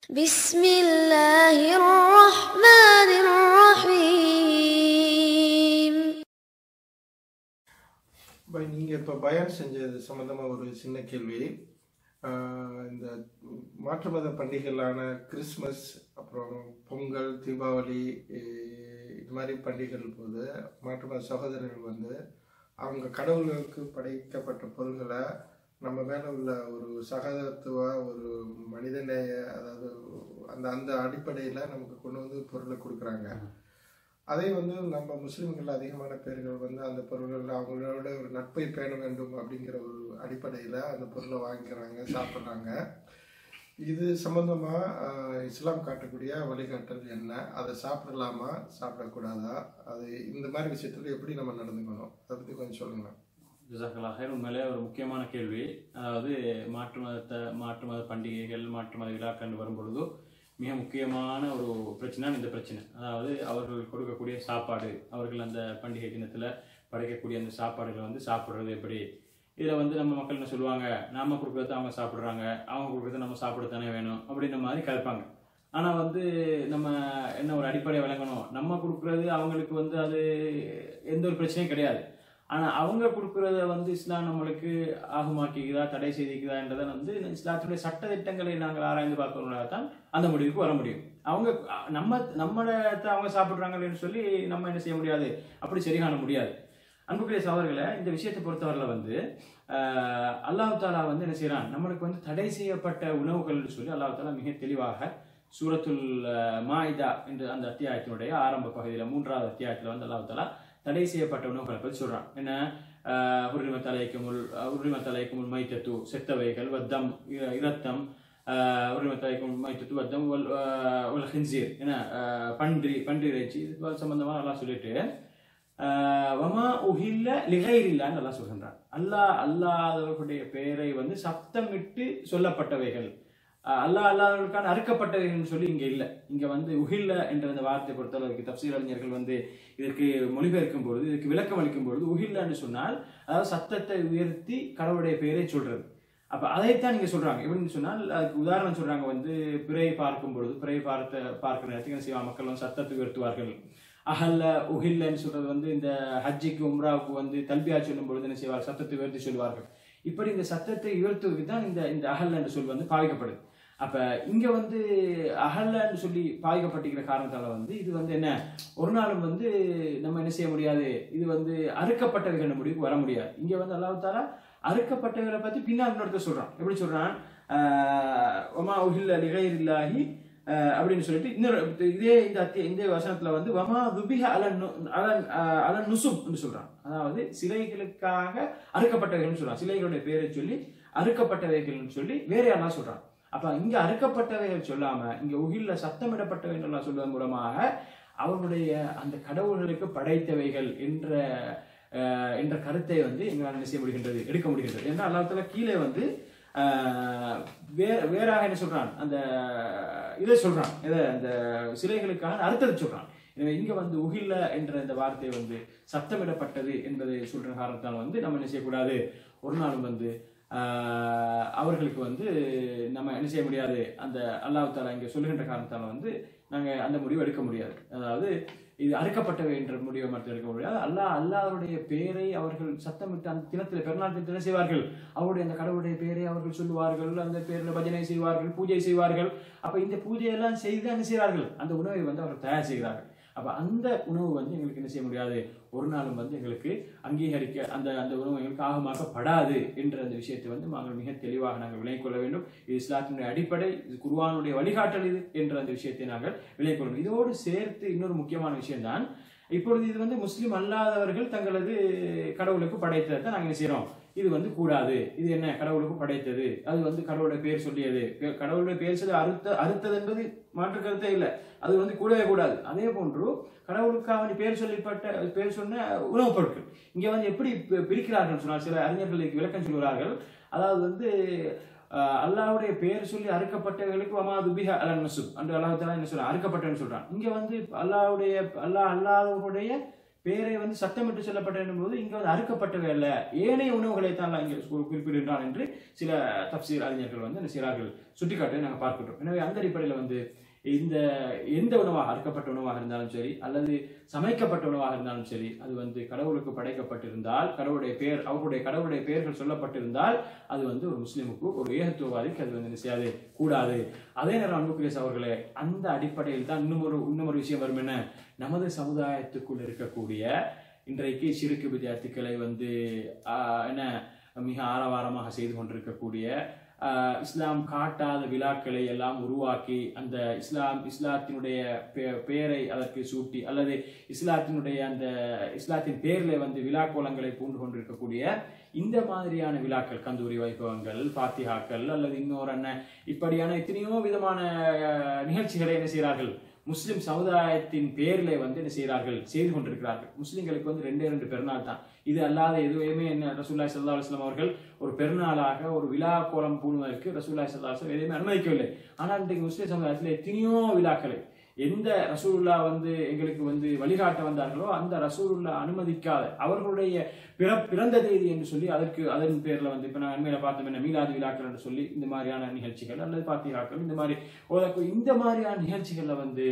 بسم الله الرحمن الرحيم by நீங்கள் இப்போ பயான் செஞ்சது சம்மந்தமாக ஒரு சின்ன கேள்வி ஆஹ் இந்த மாற்று மத பண்டிகைகளான கிறிஸ்மஸ் அப்புறம் பொங்கல் தீபாவளி இ- இது மாதிரி பண்டிகைகள் போது மாற்று மத சகோதரர்கள் வந்து அவங்க கடவுளுக்கு படைக்கப்பட்ட பொருள்களை நம்ம மேலே உள்ள ஒரு சகோதரத்துவ ஒரு மனிதநேய அதாவது அந்த அந்த அடிப்படையில் நமக்கு கொண்டு வந்து பொருளை கொடுக்குறாங்க அதே வந்து நம்ம முஸ்லிம்கள் அதிகமான பேர்கள் வந்து அந்த பொருள்கள் அவங்களோட ஒரு நட்பை பேண வேண்டும் அப்படிங்கிற ஒரு அடிப்படையில் அந்த பொருளை வாங்கிக்கிறாங்க சாப்பிட்றாங்க இது சம்பந்தமா ஆஹ், இஸ்லாம் காட்டக்கூடிய வழிகாட்டல் என்ன அதை சாப்பிடலாமா சாப்பிடக்கூடாதா அது இந்த மாதிரி விஷயத்துல எப்படி நம்ம நடந்துக்கணும் அதை பற்றி கொஞ்சம் சொல்லுங்க ஜசாக்கல்லா ஹைர் உண்மையிலே ஒரு முக்கியமான கேள்வி அதாவது மாற்று மதத்தை மாற்று மத பண்டிகைகள் மாற்று மத விழாக்கள் வரும்பொழுது மிக முக்கியமான ஒரு பிரச்சனை இந்த பிரச்சனை அதாவது அவர்கள் கொடுக்கக்கூடிய சாப்பாடு அவர்கள் அந்த பண்டிகை தினத்தில் படைக்கக்கூடிய அந்த சாப்பாடுகளை வந்து சாப்பிட்றது எப்படி இதில் வந்து நம்ம மக்கள் என்ன சொல்லுவாங்க நாம கொடுக்குறத அவங்க சாப்பிட்றாங்க அவங்க கொடுக்குறத நம்ம சாப்பிடத்தானே வேணும் அப்படின்ற மாதிரி கலப்பாங்க ஆனால் வந்து நம்ம என்ன ஒரு அடிப்படை விளங்கணும் நம்ம கொடுக்குறது அவங்களுக்கு வந்து அது எந்த ஒரு பிரச்சனையும் கிடையாது ஆனால் அவங்க கொடுக்குறத வந்து இஸ்லாம் நம்மளுக்கு ஆகுமாக்கிக்குதா தடை செய்திக்குதான்றதை வந்து இஸ்லாத்துடைய சட்ட திட்டங்களை நாங்கள் ஆராய்ந்து பார்க்கறதுனால தான் அந்த முடிவுக்கு வர முடியும் அவங்க அஹ், நம்ம நம்மளத்தை அவங்க சாப்பிட்றாங்கன்னு சொல்லி நம்ம என்ன செய்ய முடியாது அப்படி சரி காண முடியாது அன்புக்குரிய சவர்களை இந்த விஷயத்தை பொறுத்தவரையில் வந்து அஹ், அல்லாஹ் தாலா வந்து என்ன செய்றான் நம்மளுக்கு வந்து தடை செய்யப்பட்ட உணவுகள்னு சொல்லி அல்லாஹ் தாலா மிக தெளிவாக சூரத்துல் அஹ், மாயிதா என்ற அந்த அத்தியாயத்தினுடைய ஆரம்ப பகுதியில் மூன்றாவது அத்தியாயத்தில் வந்து அல்லாஹ் தாலா தடை செய்யப்பட்ட உணவுகளை பற்றி சொல்றான் என்ன உரிம தலைக்குமுள் உரிம தலைக்குமுள் மைத்தத்து செத்தவைகள் வத்தம் இர- இரத்தம் உரிம தலைக்கும் மைத்தத்து வத்தம் ஒல் அஹ், ஒல் ஹின்சீர் என்ன அஹ், பன்றி பன்றி இறைச்சி இது சம்பந்தமாக நல்லா சொல்லிட்டு ஆஹ் வமா உஹில்ல லிகைரில்லான்னு அல்லாஹ் சொல்கின்றான் அல்லாஹ் அல்லாதவர்களுடைய பெயரை வந்து சப்தமிட்டு சொல்லப்பட்டவைகள் ஆஹ் அல்லாஹ் அல்லாதவர்களுக்கான அறுக்கப்பட்டவைகள்னு சொல்லி இங்க இல்ல இங்க வந்து உஹில்ல என்ற அந்த வார்த்தை பொறுத்தளவுக்கு தப்சீர் அறிஞர்கள் வந்து இதற்கு மொழிபெயர்க்கும் பொழுது இதுக்கு விளக்கம் அளிக்கும் பொழுது உஹில்லன்னு சொன்னால் அதாவது சத்தத்தை உயர்த்தி கடவுளுடைய பெயரை சொல்றது அப்ப அதைத்தான் நீங்க சொல்றாங்க எப்படின்னு சொன்னால் அதுக்கு உதாரணம் சொல்றாங்க வந்து பிறை பார்க்கும் பொழுது பிறை பார்த்த பார்க்கிற நேரத்துக்கு என்ன செய்வாங்க மக்கள் வந்து சத்தத்தை உயர்த்துவார்கள் அஹல்ல உஹில்லன்னு சொல்றது வந்து இந்த ஹஜ்ஜிக்கு உம்ராவுக்கு வந்து தல்பியா சொல்லும் பொழுது என்ன செய்வார் சத்தத்தை உயர்த்தி சொல்வார்கள் இப்படி இந்த சத்தத்தை உயர்த்துவதற்கு தான் இந்த இந்த அகல்ல என்று சொல் வந்து பாவிக்கப்படுது அப்ப இங்க வந்து அகல்ல என்று சொல்லி பாவிக்கப்பட்டிருக்கிற காரணத்தால வந்து இது வந்து என்ன ஒரு நாளும் வந்து நம்ம என்ன செய்ய முடியாது இது வந்து அறுக்கப்பட்டவைகள் முடிவுக்கு வர முடியாது இங்க வந்து அல்லாஹ் தாலா அறுக்கப்பட்டவர்களை பத்தி பின்னால் இன்னொருத்தர் சொல்றான் எப்படி சொல்றான் ஆஹ் ஒமா உஹில்ல லிகைரில்லாஹி அஹ் அப்படின்னு சொல்லிட்டு இன்னொரு இதே இந்த அத்திய இந்த வசனத்துல வந்து வமா துபிஹ அலன் நு- அலன் அஹ் அலன் நுசுப் என்று சொல்றான் அதாவது சிலைகளுக்காக அறுக்கப்பட்டவைகள்னு சொல்றான் சிலைகளுடைய பேரை சொல்லி அறுக்கப்பட்டவைகள்னு சொல்லி வேற யாரெல்லாம் சொல்றான் அப்ப இங்க அறுக்கப்பட்டவைகள் சொல்லாம இங்க உகில்ல சத்தமிடப்பட்டவைகள் எல்லாம் சொல்வதன் மூலமாக அவர்களுடைய அந்த கடவுள்களுக்கு படைத்தவைகள் என்ற அஹ், என்ற கருத்தை வந்து எங்களால் என்ன செய்ய முடிகின்றது எடுக்க முடிகின்றது ஏன்னா அல்லாத்துல கீழே வந்து ஆஹ், வேற வேறாக என்ன சொல்றான் அந்த இதை சொல்றான் இதை அந்த சிலைகளுக்காக அர்த்தத்தை சொல்றான் எனவே இங்க வந்து உகில்ல என்ற இந்த வார்த்தை வந்து சத்தமிடப்பட்டது என்பதை சொல்ற காரணத்தால் வந்து நம்ம என்ன செய்யக்கூடாது ஒரு நாளும் வந்து ஆஹ், அவர்களுக்கு வந்து நம்ம என்ன செய்ய முடியாது அந்த அல்லாஹ் தாலா இங்க சொல்லுகின்ற காரணத்தால வந்து நாங்க அந்த முடிவு எடுக்க முடியாது அதாவது இது அறுக்கப்பட்டவை என்ற முடிவை மட்டும் எடுக்க முடியாது அல்லாஹ் அல்லாஹ்வுடைய பெயரை அவர்கள் சத்தமிட்டு அந்த தினத்தில் பெருநாள் தினத்தில் என்ன செய்வார்கள் அவருடைய அந்த கடவுளுடைய பெயரை அவர்கள் சொல்லுவார்கள் அந்த பேரில் பஜனை செய்வார்கள் பூஜை செய்வார்கள் அப்ப இந்த பூஜையெல்லாம் செய்து என்ன செய்கிறார்கள் அந்த உணவை வந்து அவர்கள் தயார் செய்கிறார்கள் அப்ப அந்த உணவு வந்து எங்களுக்கு என்ன செய்ய முடியாது ஒரு நாளும் வந்து எங்களுக்கு அங்கீகரிக்க அந்த அந்த உணவு எங்களுக்கு ஆகமாக்கப்படாது என்ற அந்த விஷயத்தை வந்து நாங்கள் மிக தெளிவாக நாங்கள் விளங்கிக் கொள்ள வேண்டும் இது இஸ்லாத்தினுடைய அடிப்படை இது குர்ஆனுடைய வழிகாட்டல் இது என்ற அந்த விஷயத்தை நாங்கள் விளங்கிக் கொள்ள வேண்டும் இதோடு சேர்த்து இன்னொரு முக்கியமான விஷயம்தான் இப்பொழுது இது வந்து முஸ்லிம் அல்லாதவர்கள் தங்களது கடவுளுக்கு படைத்ததை தான் நாங்கள் என்ன செய்றோம் இது வந்து கூடாது இது என்ன கடவுளுக்கு படைத்தது அது வந்து கடவுளுடைய பேர் சொல்லியது பே- கடவுளுடைய பேர் சொல்லி அறுத்த அறுத்தது என்பது மாற்று கருத்தே இல்லை அது வந்து கூடவே கூடாது அதே போன்று கடவுளுக்காக வேண்டி பேர் சொல்லப்பட்ட பேர் சொன்ன உணவுப் பொருட்கள் இங்க வந்து எப்படி பி- பிரிக்கிறார்கள் சொன்னால் சில அறிஞர்கள் இதுக்கு விளக்கம் சொல்கிறார்கள் அதாவது வந்து ஆஹ், அல்லாஹ்வுடைய பேர் சொல்லி அறுக்கப்பட்டவர்களுக்கு வமா துபிஹ அலன் நசுப் என்று அல்லாஹ் தஆலா என்ன சொல்றான் அறுக்கப்பட்டன்னு சொல்றான் இங்க வந்து அல்லாஹ்வுடைய அல்லாஹ் அல்லாஹ்வுடைய பேரை வந்து சத்தமிட்டு சொல்லப்பட்ட போது இங்க வந்து அறுக்கப்பட்டவை அல்ல ஏனைய உணவுகளை தான் அல்லாஹ் இங்கே கு- குறிப்பிடுகிறான் என்று சில தப்சீர் அறிஞர்கள் வந்து என்ன செய்கிறார்கள் சுட்டிக்காட்டி நாங்கள் பார்க்கின்றோம் எனவே அந்த அடிப்படையில் வந்து இந்த எந்த உணவாக அறுக்கப்பட்ட உணவாக இருந்தாலும் சரி அல்லது சமைக்கப்பட்ட உணவாக இருந்தாலும் சரி அது வந்து கடவுளுக்கு படைக்கப்பட்டிருந்தால் கடவுளுடைய பெயர் அவர்களுடைய கடவுளுடைய பெயர்கள் சொல்லப்பட்டிருந்தால் அது வந்து ஒரு முஸ்லிமுக்கு ஒரு ஏகத்துவவாதிக்கு அது வந்து என்ன செய்யாது கூடாது அதே நேரம் அன்புக்குரியஸ் அவர்களே அந்த அடிப்படையில் தான் இன்னும் ஒரு இன்னும் ஒரு விஷயம் வரும் என்ன நமது சமுதாயத்துக்குள் இருக்கக்கூடிய இன்றைக்கு சிறுக்கு வித்தியார்த்திகளை வந்து ஆஹ், என்ன மிக ஆரவாரமாக செய்து கொண்டிருக்கக்கூடிய ஆஹ், இஸ்லாம் காட்டாத விழாக்களை எல்லாம் உருவாக்கி அந்த இஸ்லாம் இஸ்லாத்தினுடைய பெ- பெயரை அதற்கு சூட்டி அல்லது இஸ்லாத்தினுடைய அந்த இஸ்லாத்தின் பேரில் வந்து விழா கோலங்களை பூண்டு கொண்டிருக்கக்கூடிய இந்த மாதிரியான விழாக்கள் கந்தூரி வைபவங்கள் பாத்தியாக்கள் அல்லது இன்னொரு என்ன இப்படியான எத்தனையோ விதமான அஹ், நிகழ்ச்சிகளை என்ன செய்கிறார்கள் முஸ்லிம் சமுதாயத்தின் பேரில் வந்து என்ன செய்கிறார்கள் செய்து கொண்டிருக்கிறார்கள் முஸ்லிம்களுக்கு வந்து ரெண்டே ரெண்டு பெருநாள் தான் இது அல்லாத எதுவுமே என்ன ரசூல்லாய் சல்லா அலுவலாம் அவர்கள் ஒரு பெருநாளாக ஒரு விழா கோலம் பூணுவதற்கு ரசூல்லாய் சல்லா அலுவலம் எதுவுமே அனுமதிக்கவில்லை ஆனால் இன்றைக்கு முஸ்லிம் சமுதாயத்தில் எத்தனையோ விழாக்களை எந்த ரசூலுல்லா வந்து எங்களுக்கு வந்து வழிகாட்ட வந்தார்களோ அந்த ரசூலுல்லா அனுமதிக்காத அவர்களுடைய பிற பிறந்த தேதி என்று சொல்லி அதற்கு அதன் பேர்ல வந்து இப்ப நான் அண்மையில பார்த்தோம் என்ன மீலாது விழாக்கள் என்று சொல்லி இந்த மாதிரியான நிகழ்ச்சிகள் அல்லது பாத்தியாக்கள் இந்த மாதிரி ஓதக்கு இந்த மாதிரியான நிகழ்ச்சிகள்ல வந்து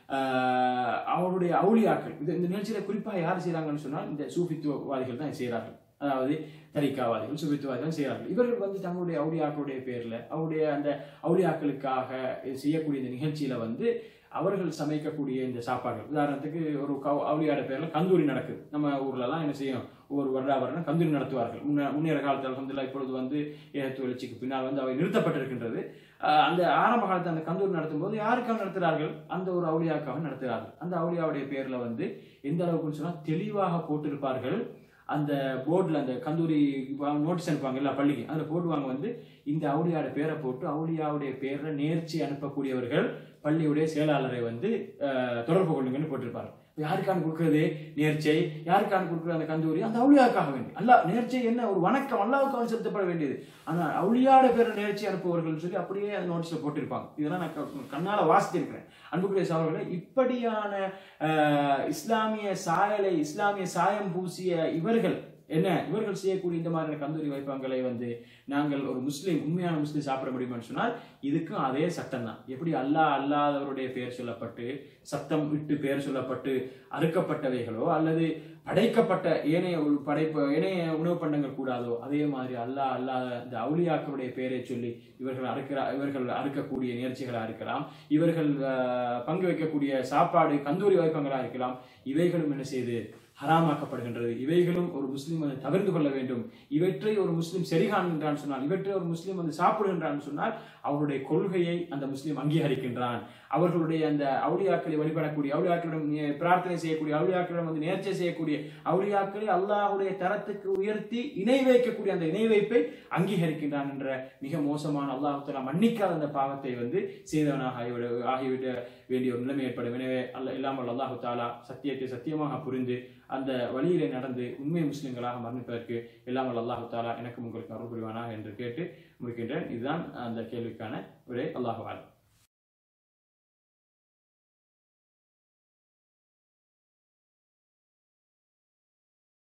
ஆஹ், அவருடைய அவுளியாக்கள் இது இந்த நிகழ்ச்சியில குறிப்பா யார் செய்றாங்கன்னு சொன்னால் இந்த சூஃபித்துவவாதிகள் தான் செய்கிறார்கள் அதாவது தரிக்காவாதிகள் சுபித்துவாதிகள் செய்கிறார்கள் இவர்கள் வந்து தங்களுடைய அவுளியாக்களுடைய பேர்ல அவருடைய அந்த அவுளியாக்களுக்காக செய்யக்கூடிய இந்த நிகழ்ச்சியில வந்து அவர்கள் சமைக்கக்கூடிய இந்த சாப்பாடுகள் உதாரணத்துக்கு ஒரு கவு அவுளியாட பேர்ல கந்தூரி நடக்குது நம்ம ஊர்ல எல்லாம் என்ன செய்யும் ஒவ்வொரு வருடா வருடம் கந்தூரி நடத்துவார்கள் முன்ன முன்னேற காலத்தில் அல்ஹம்துலில்லாஹ் இப்பொழுது வந்து ஏகத்து எழுச்சிக்கு பின்னால் வந்து அவை நிறுத்தப்பட்டிருக்கின்றது ஆஹ் அந்த ஆரம்ப காலத்தில் அந்த கந்தூரி நடத்தும் போது யாருக்காக நடத்துகிறார்கள் அந்த ஒரு அவுளியாக்காக நடத்துகிறார்கள் அந்த அவுளியாவுடைய பேர்ல வந்து எந்த அளவுக்குன்னு சொன்னா தெளிவாக போட்டிருப்பார்கள் அந்த போர்டில் அந்த கந்தூரி நோட்டீஸ் அனுப்புவாங்க எல்லா பள்ளிக்கு அதில் போடுவாங்க வந்து இந்த அவுளியாவோட பேரை போட்டு அவுளியாவுடைய பேரை நேர்ச்சி அனுப்பக்கூடியவர்கள் பள்ளியுடைய செயலாளரை வந்து அஹ், தொடர்பு கொள்ளுங்கன்னு போட்டிருப்பாங்க யாருக்கான கொடுக்கறது நேர்ச்சை யாருக்கான கொடுக்குற அந்த கந்தூரி அந்த அவுளியாவுக்காக வேண்டி அல்ல நேர்ச்சை என்ன ஒரு வணக்கம் அல்லாவுக்காக செலுத்தப்பட வேண்டியது ஆனால் அவுளியாட பேரை நேர்ச்சி அனுப்புவர்கள் சொல்லி அப்படியே அந்த நோட்டீஸில் போட்டிருப்பாங்க இதெல்லாம் நான் க- கண்ணால வாசித்திருக்கிறேன் அன்புக்குரிய சகோதரர்களே இப்படியான அஹ், இஸ்லாமிய சாயலை இஸ்லாமிய சாயம் பூசிய இவர்கள் என்ன இவர்கள் செய்யக்கூடிய இந்த மாதிரியான கந்தூரி வைப்பங்களை வந்து நாங்கள் ஒரு முஸ்லீம் உண்மையான முஸ்லீம் சாப்பிட முடியுமான்னு சொன்னால் இதுக்கும் அதே சட்டம் தான் எப்படி அல்லாஹ் அல்லாதவருடைய பெயர் சொல்லப்பட்டு சத்தம் விட்டு பெயர் சொல்லப்பட்டு அறுக்கப்பட்டவைகளோ அல்லது படைக்கப்பட்ட ஏனைய ஒரு படைப்பு ஏனைய உணவு பண்டங்கள் கூடாதோ அதே மாதிரி அல்லாஹ் அல்லாத இந்த அவுலியாக்களுடைய பெயரை சொல்லி இவர்கள் அறுக்கிற இவர்கள் அறுக்கக்கூடிய நேர்ச்சிகளா இருக்கலாம் இவர்கள் ஆஹ், பங்கு வைக்கக்கூடிய சாப்பாடு கந்தூரி வைப்பங்களா இருக்கலாம் இவைகளும் என்ன செய்து ஹராமாக்கப்படுகின்றது இவைகளும் ஒரு முஸ்லீம் வந்து தவிர்த்து கொள்ள வேண்டும் இவற்றை ஒரு முஸ்லீம் சரி காண்கின்றான் சொன்னால் இவற்றை ஒரு முஸ்லீம் வந்து சாப்பிடுகின்றான் சொன்னால் அவருடைய கொள்கையை அந்த முஸ்லீம் அங்கீகரிக்கின்றான் அவர்களுடைய அந்த அவுளியாக்களை வழிபடக்கூடிய அவுளியாக்களிடம் நே- பிரார்த்தனை செய்யக்கூடிய அவுளியாக்களிடம் வந்து நேர்ச்சை செய்யக்கூடிய அவுளியாக்களை அல்லாஹ்வுடைய தரத்துக்கு உயர்த்தி இணை வைக்கக்கூடிய அந்த இணை வைப்பை அங்கீகரிக்கின்றான் என்ற மிக மோசமான அல்லாஹ் தஆலா மன்னிக்காத அந்த பாவத்தை வந்து செய்தவனாக ஆகிவிட ஆகிவிட வேண்டிய ஒரு நிலைமை ஏற்படும் எனவே அல்ல இல்லாமல் அல்லாஹு தாலா சத்தியத்தை சத்தியமாக புரிந்து அந்த வழியிலே நடந்து உண்மை முஸ்லிம்களாக மரணிப்பதற்கு இல்லாமல் அல்லாஹு தாலா எனக்கும் உங்களுக்கு அருள் புரிவானாக என்று கேட்டு முடிக்கின்றேன் இதுதான் அந்த கேள்விக்கான விடை அல்லாஹு ஆலம்